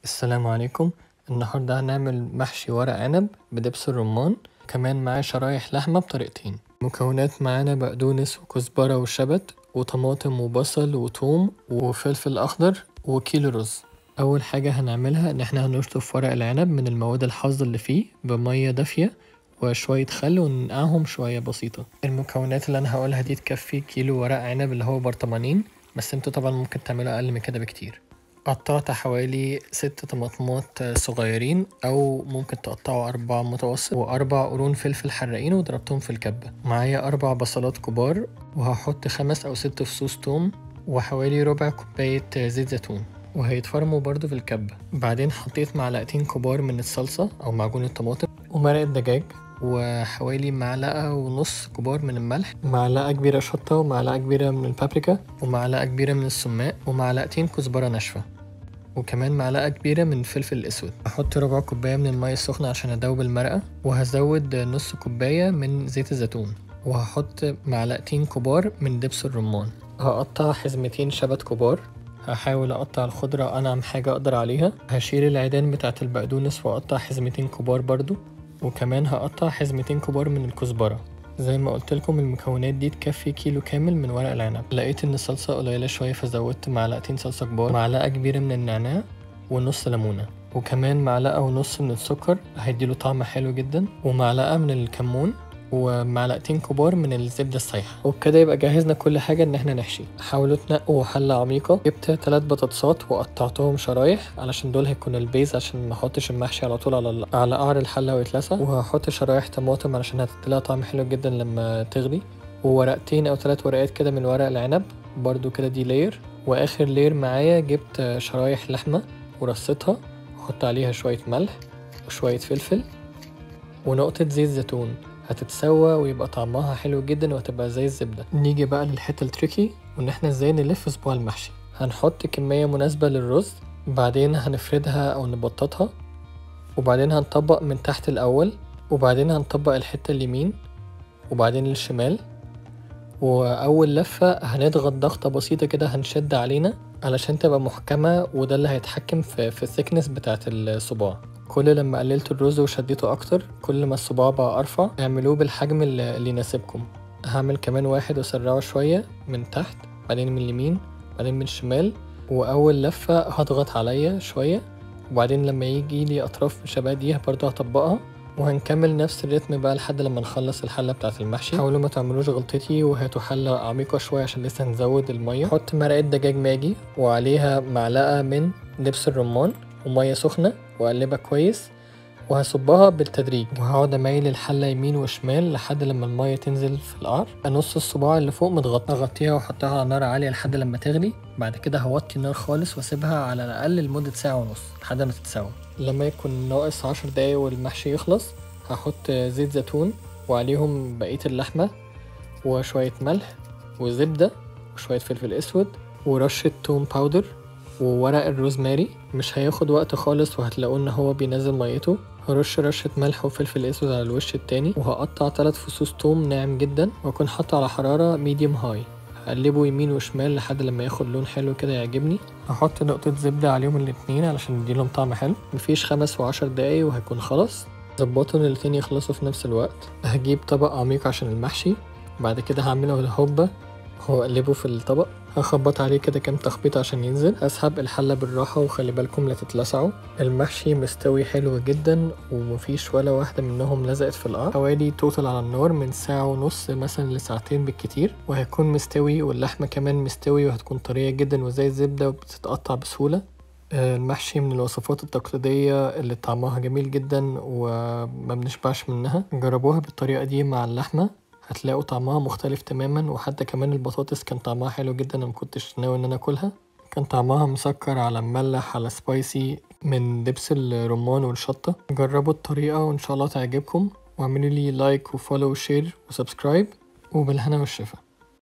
السلام عليكم النهاردة هنعمل محشي ورق عنب بدبس الرمان كمان معاه شرايح لحمة بطريقتين مكونات معانا بقدونس وكزبرة وشبت وطماطم وبصل وتوم وفلفل أخضر وكيلو رز أول حاجة هنعملها إن احنا هنشطف ورق العنب من المواد الحافظة اللي فيه بمية دافية وشوية خل وننقعهم شوية بسيطة المكونات اللي أنا هقولها دي تكفي كيلو ورق عنب اللي هو برطمانين بس انتوا طبعا ممكن تعملوا أقل من كده بكتير قطعت حوالي ست طماطمات صغيرين أو ممكن تقطعوا أربع متوسط وأربع قرون فلفل حراقين وضربتهم في الكبة معايا أربع بصلات كبار وهحط خمس أو ست فصوص توم وحوالي ربع كوباية زيت زيتون وهيتفرموا برضو في الكبة بعدين حطيت معلقتين كبار من الصلصة أو معجون الطماطم ومرقة دجاج وحوالي معلقة ونص كبار من الملح معلقة كبيرة شطة ومعلقة كبيرة من البابريكا ومعلقة كبيرة من السماق ومعلقتين كزبرة ناشفة وكمان معلقة كبيرة من الفلفل الأسود هحط ربع كوباية من المية السخنة عشان أدوب المرقة وهزود نص كوباية من زيت الزيتون وهحط معلقتين كبار من دبس الرمان هقطع حزمتين شبت كبار هحاول أقطع الخضرة أنعم حاجة أقدر عليها هشيل العيدان بتاعة البقدونس وأقطع حزمتين كبار برضو وكمان هقطع حزمتين كبار من الكزبرة زي ما قلت لكم المكونات دي تكفي كيلو كامل من ورق العنب لقيت ان الصلصة قليلة شوية فزودت معلقتين صلصة كبار معلقة كبيرة من النعناع ونص ليمونة وكمان معلقة ونص من السكر هيديله طعم حلو جدا ومعلقة من الكمون ومعلقتين كبار من الزبدة السايحة وبكده يبقى جهزنا كل حاجة ان احنا نحشي حاولوا تنقوا حلة عميقة جبت تلات بطاطسات وقطعتهم شرايح علشان دول هيكون البيز عشان ما احطش المحشي على طول على على قعر الحلة ويتلسع وهحط شرايح طماطم علشان هتديلها طعم حلو جدا لما تغلي وورقتين او ثلاث ورقات كده من ورق العنب برضو كده دي لاير واخر لاير معايا جبت شرايح لحمة ورصيتها واحط عليها شوية ملح وشوية فلفل ونقطة زيت زيتون هتتسوى ويبقى طعمها حلو جدا وهتبقى زي الزبدة نيجي بقى للحتة التريكي وان احنا ازاي نلف صباع المحشي هنحط كمية مناسبة للرز بعدين هنفردها او نبططها وبعدين هنطبق من تحت الاول وبعدين هنطبق الحتة اليمين وبعدين الشمال واول لفة هنضغط ضغطة بسيطة كده هنشد علينا علشان تبقى محكمة وده اللي هيتحكم في, في الثيكنس بتاعت الصباع كل لما قللت الرز وشديته اكتر كل ما الصباع بقى ارفع اعملوه بالحجم اللي يناسبكم هعمل كمان واحد واسرعه شوية من تحت بعدين من اليمين بعدين من الشمال واول لفة هضغط عليا شوية وبعدين لما يجي لي اطراف شبه دي برضه هطبقها وهنكمل نفس الريتم بقى لحد لما نخلص الحله بتاعه المحشي حاولوا ما تعملوش غلطتي وهاتوا حله عميقه شويه عشان لسه هنزود الميه حط مرقه دجاج ماجي وعليها معلقه من دبس الرمان وميه سخنه واقلبها كويس وهصبها بالتدريج وهقعد اميل الحله يمين وشمال لحد لما الميه تنزل في القعر نص الصباع اللي فوق متغطى اغطيها واحطها على نار عاليه لحد لما تغلي بعد كده هوطي النار خالص واسيبها على الاقل لمده ساعه ونص لحد ما تتسوى لما يكون ناقص عشر دقايق والمحشي يخلص هحط زيت زيتون وعليهم بقيه اللحمه وشويه ملح وزبده وشويه فلفل اسود ورشه توم باودر وورق الروزماري مش هياخد وقت خالص وهتلاقوا ان هو بينزل ميته هرش رشة ملح وفلفل اسود على الوش التاني وهقطع تلات فصوص توم ناعم جدا واكون حاطه على حرارة ميديوم هاي هقلبه يمين وشمال لحد لما ياخد لون حلو كده يعجبني هحط نقطة زبدة عليهم الاتنين علشان يديلهم طعم حلو مفيش خمس وعشر دقايق وهيكون خلاص ظبطوا ان الاتنين يخلصوا في نفس الوقت هجيب طبق عميق عشان المحشي بعد كده هعمله الهوبة واقلبه في الطبق هخبط عليه كده كام تخبيط عشان ينزل اسحب الحلة بالراحة وخلي بالكم لا تتلسعوا المحشي مستوي حلو جدا ومفيش ولا واحدة منهم لزقت في القعر حوالي توتال على النار من ساعة ونص مثلا لساعتين بالكتير وهيكون مستوي واللحمة كمان مستوي وهتكون طرية جدا وزي الزبدة وبتتقطع بسهولة المحشي من الوصفات التقليدية اللي طعمها جميل جدا وما بنشبعش منها جربوها بالطريقة دي مع اللحمة هتلاقوا طعمها مختلف تماما وحتى كمان البطاطس كان طعمها حلو جدا انا مكنتش ناوي ان انا اكلها كان طعمها مسكر على مملح على سبايسي من دبس الرمان والشطة جربوا الطريقة وان شاء الله تعجبكم واعملوا لي لايك وفولو وشير وسبسكرايب وبالهنا والشفا